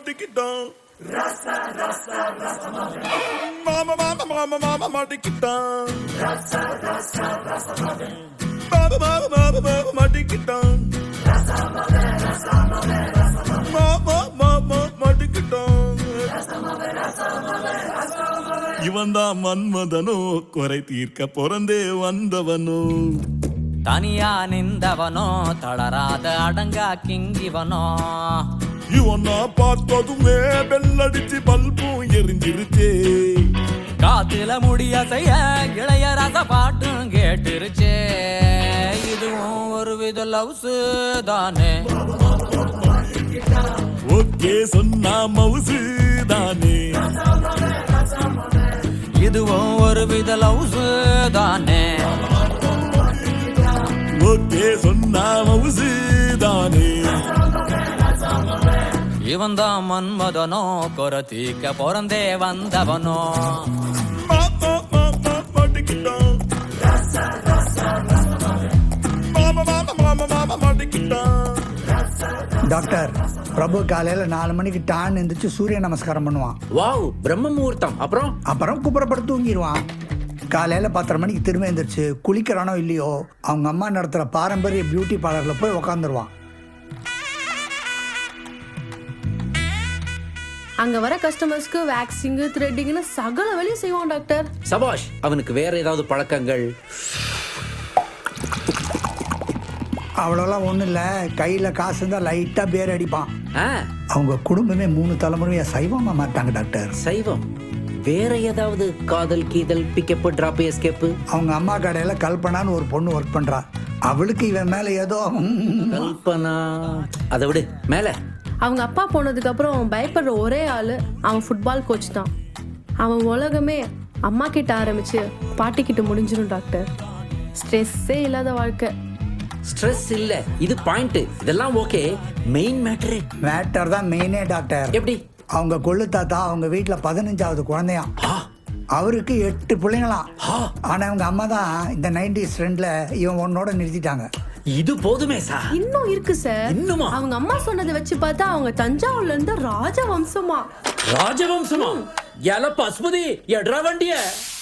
மாட்டிக்கிட்டான் மாமா மாமா மாமா மாமா மாட்டிக்கிட்டான் மாமா மாமா மாமா மாமா மாட்டிக்கிட்டான் மாமா மாமா மாட்டிக்கிட்டான் இவன் தான் மன்மதனோ குறை தீர்க்க பிறந்தே வந்தவனோ தனியா நின்றவனோ தளராத அடங்கா கிங்கிவனோ இவனா பார்த்ததுமே பெல்லடிச்சு பல்பும் எரிஞ்சிருச்சே காத்துல முடிய செய்ய இளைய ரச பாட்டும் கேட்டுருச்சே இதுவும் ஒரு வித லவ்ஸ் தானே ஓகே சொன்னா மவுசு தானே இதுவும் ஒரு வித லவ்ஸ் தானே ஓகே சொன்னா மவுசு தானே இவன் தான் மன்மதனோ கொரத்தீக்க பிறந்தே வந்தவனோ மாமா மாமா மாட்டிக்கிட்டான் மாமா மாமா மாமா மாமா மாட்டிக்கிட்டான் டாக்டர் பிரபு காலையில நாலு மணிக்கு டான் எந்திரிச்சு சூரிய நமஸ்காரம் பண்ணுவான் வாவ் பிரம்ம முகூர்த்தம் அப்புறம் அப்புறம் குப்புறப்பட்டு தூங்கிடுவான் காலையில பத்தரை மணிக்கு திரும்ப எந்திரிச்சு குளிக்கிறானோ இல்லையோ அவங்க அம்மா நடத்துற பாரம்பரிய பியூட்டி பார்லர்ல போய் உக்காந்துருவான் அங்க வர கஸ்டமர்ஸ்க்கு வேக்சிங் த்ரெட்டிங்னு சகல வேலையும் செய்வான் டாக்டர் சபாஷ் அவனுக்கு வேற ஏதாவது பழக்கங்கள் அவ்வளோலாம் ஒன்றும் இல்லை கையில் காசு இருந்தால் லைட்டாக பேர் அடிப்பான் ஆ அவங்க குடும்பமே மூணு தலைமுறையா சைவமா மாட்டாங்க டாக்டர் சைவம் வேற ஏதாவது காதல் கீதல் பிக்கப் டிராப் எஸ்கேப் அவங்க அம்மா கடையில் கல்பனான்னு ஒரு பொண்ணு ஒர்க் பண்றா அவளுக்கு இவன் மேலே ஏதோ ம், கல்பனா அதை விடு மேல அவங்க அப்பா போனதுக்கு அப்புறம் பயப்படுற ஒரே ஆளு அவன் ஃபுட்பால் கோச் தான் அவன் உலகமே அம்மா கிட்ட ஆரம்பிச்சு பாட்டி கிட்ட முடிஞ்சிடும் டாக்டர் ஸ்ட்ரெஸ்ஸே இல்லாத வாழ்க்கை ஸ்ட்ரெஸ் இல்ல இது பாயிண்ட் இதெல்லாம் ஓகே மெயின் மேட்டரு மேட்டர் தான் மெயினே டாக்டர் எப்படி அவங்க கொள்ளு தாத்தா அவங்க வீட்டில் பதினஞ்சாவது குழந்தையாம் ஆ, அவருக்கு எட்டு பிள்ளைங்களாம் ஆ. ஆனா அவங்க அம்மா தான் இந்த நைன்டிஸ் ட்ரெண்ட்ல இவன் ஒன்னோட நிறுத்திட்டாங்க இது போதுமே சார் இன்னும் இருக்கு சார் இன்னுமா? அவங்க அம்மா சொன்னதை வச்சு பார்த்தா அவங்க தஞ்சாவூர்ல இருந்து ராஜவம்சமா ராஜவம்சமா எல பசுபதி எட்ரா வண்டிய